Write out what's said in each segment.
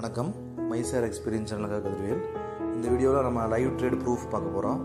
வணக்கம் மைசார் எக்ஸ்பீரியன்ஸ் சேனலுக்காக கதிர்வேல் இந்த வீடியோவில் நம்ம லைவ் ட்ரேட் ப்ரூஃப் பார்க்க போகிறோம்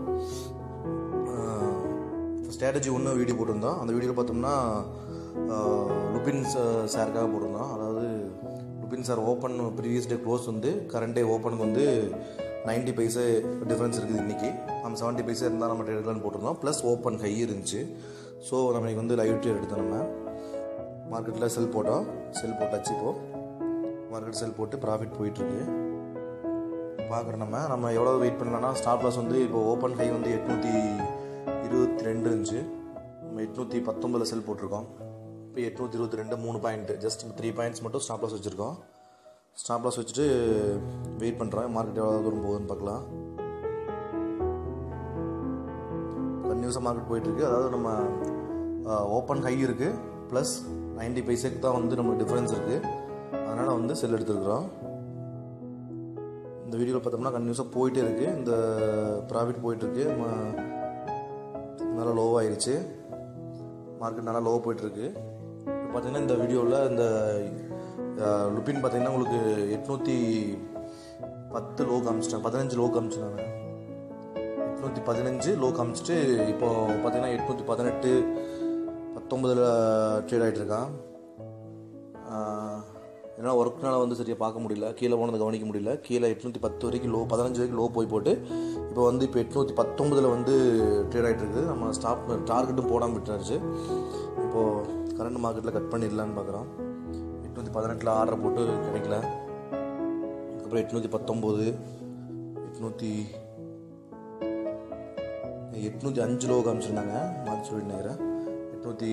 ஸ்ட்ராட்டஜி ஒன்று வீடியோ போட்டிருந்தோம் அந்த வீடியோவில் பார்த்தோம்னா லுபின் சாருக்காக போட்டிருந்தோம் அதாவது Lupin sir open previous day close வந்து கரண்ட் டே ஓப்பனுக்கு வந்து நைன்ட்டி பைசே டிஃப்ரென்ஸ் இருக்குது இன்றைக்கி நம்ம செவன்ட்டி பைசே இருந்தால் நம்ம ட்ரேட் எடுக்கலாம்னு போட்டிருந்தோம் ப்ளஸ் ஓப்பன் ஹை இருந்துச்சு ஸோ நம்ம இன்னைக்கு வந்து லைவ் ட்ரேட் எடுத்தோம் நம்ம மார்க்கெட்டில் செல் போட்டோம் செல் போட்டாச்சு இப்போது மார்க்கெட் செல் போட்டு ப்ராஃபிட் போயிட்டுருக்கு பார்க்குறோம் நம்ம நம்ம எவ்வளோ வெயிட் பண்ணலாம்னா ஸ்டாப் லாஸ் வந்து இப்போ ஓப்பன் ஹை வந்து எட்நூற்றி இருபத்தி ரெண்டு இருந்துச்சு நம்ம எட்நூற்றி பத்தொம்பதில் செல் போட்டிருக்கோம் இப்போ எட்நூற்றி இருபத்தி ரெண்டு மூணு பாயிண்ட் ஜஸ்ட் த்ரீ பாயிண்ட்ஸ் மட்டும் ஸ்டாப் லாஸ் வச்சுருக்கோம் ஸ்டாப் லாஸ் வச்சுட்டு வெயிட் பண்ணுறோம் மார்க்கெட் எவ்வளோ தூரம் போகுதுன்னு பார்க்கலாம் கன்யூஸாக மார்க்கெட் போயிட்டுருக்கு அதாவது நம்ம ஓப்பன் ஹை இருக்குது ப்ளஸ் நைன்டி பைசேக்கு தான் வந்து நமக்கு டிஃப்ரென்ஸ் இருக்குது அதனால் வந்து செல் எடுத்துருக்குறோம் இந்த வீடியோவில் பார்த்தோம்னா கன்யூஸாக போயிட்டே இருக்குது இந்த ப்ராஃபிட் போயிட்டுருக்கு நல்லா லோவாகிருச்சு மார்க்கெட் நல்லா லோ போயிட்டுருக்கு இப்போ பார்த்தீங்கன்னா இந்த வீடியோவில் இந்த லுப்பின் பார்த்தீங்கன்னா உங்களுக்கு எட்நூற்றி பத்து லோ காமிச்சிட்டாங்க பதினஞ்சு லோ காமிச்சிட்டாங்க எட்நூற்றி பதினஞ்சு லோ காமிச்சிட்டு இப்போது பார்த்தீங்கன்னா எட்நூற்றி பதினெட்டு பத்தொம்பதில் ட்ரேட் ஆகிட்டு இருக்கான் ஏன்னா ஒர்க்னால வந்து சரியாக பார்க்க முடியல கீழே போனதை கவனிக்க முடியல கீழே எட்நூற்றி பத்து வரைக்கும் லோ பதினஞ்சு வரைக்கும் லோ போய் போட்டு இப்போ வந்து இப்போ எட்நூற்றி பத்தொம்பதில் வந்து ட்ரேட் ஆகிட்டு இருக்குது நம்ம ஸ்டாப் டார்கெட்டும் போடாமல் விட்டுருச்சு இப்போது கரண்ட் மார்க்கெட்டில் கட் பண்ணிடலான்னு பார்க்குறோம் எட்நூற்றி பதினெட்டில் ஆர்டர் போட்டு கிடைக்கல அதுக்கப்புறம் எட்நூற்றி பத்தொம்போது எட்நூற்றி எட்நூற்றி அஞ்சு லோ காமிச்சிருந்தாங்க மாற்றி சொல்லிட்டு நினைக்கிறேன் எட்நூற்றி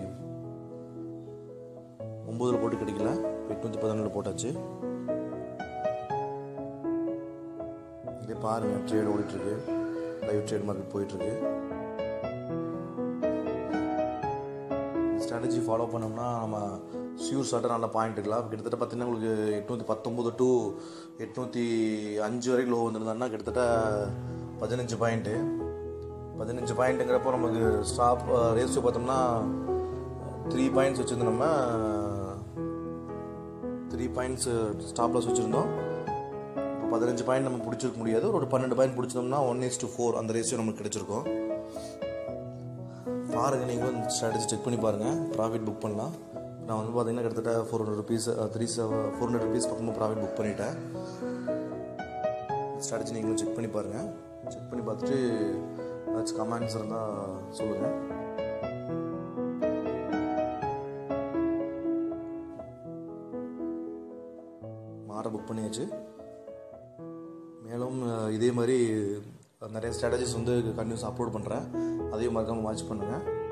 ஒம்பதில் போட்டு கிடைக்கல எட்நூற்றி பதினேழு போட்டாச்சு இதே பாருங்கள் ட்ரேட் ஓடிட்டுருக்கு லைவ் ட்ரேட் மார்க்கெட் போயிட்டுருக்கு ஸ்ட்ராட்டஜி ஃபாலோ பண்ணோம்னா நம்ம ஷியூர் ஷார்ட்டாக நல்ல பாயிண்ட் இருக்கலாம் கிட்டத்தட்ட பார்த்தீங்கன்னா உங்களுக்கு எட்நூற்றி பத்தொம்போது டு எட்நூற்றி அஞ்சு வரைக்கும் லோ வந்திருந்தாங்கன்னா கிட்டத்தட்ட பதினஞ்சு பாயிண்ட்டு பதினஞ்சு பாயிண்ட்டுங்கிறப்போ நமக்கு ஸ்டாப் ரேஷியோ பார்த்தோம்னா த்ரீ பாயிண்ட்ஸ் வச்சுருந்து நம்ம த்ரீ பாயிண்ட்ஸ் ஸ்டாப் லாஸ் வச்சுருந்தோம் இப்போ பதினஞ்சு பாயிண்ட் நம்ம பிடிச்சிருக்க முடியாது ஒரு பன்னெண்டு பாயிண்ட் பிடிச்சிருந்தோம்னா ஒன் இஸ் டு ஃபோர் அந்த ரேஷியோ நமக்கு கிடச்சிருக்கும் பாருங்கள் நீங்கள் வந்து ஸ்ட்ராட்டஜி செக் பண்ணி பாருங்கள் ப்ராஃபிட் புக் பண்ணலாம் நான் வந்து பார்த்தீங்கன்னா கிட்டத்தட்ட four hundred rupees three seven four hundred rupees பக்கமாக ப்ராஃபிட் புக் பண்ணிட்டேன் ஸ்ட்ராட்டஜி நீங்களும் செக் பண்ணி பாருங்கள் செக் பண்ணி பார்த்துட்டு ஏதாச்சும் கமெண்ட்ஸ் இருந்தால் சொல்லுங்கள் மாற புக் பண்ணியாச்சு மேலும் இதே மாதிரி நிறைய ஸ்ட்ராட்டஜிஸ் வந்து கண்டினியூஸ் அப்லோட் பண்ணுறேன் அதையும் மறக்காமல் வாட்ச் பண்ணுங்கள்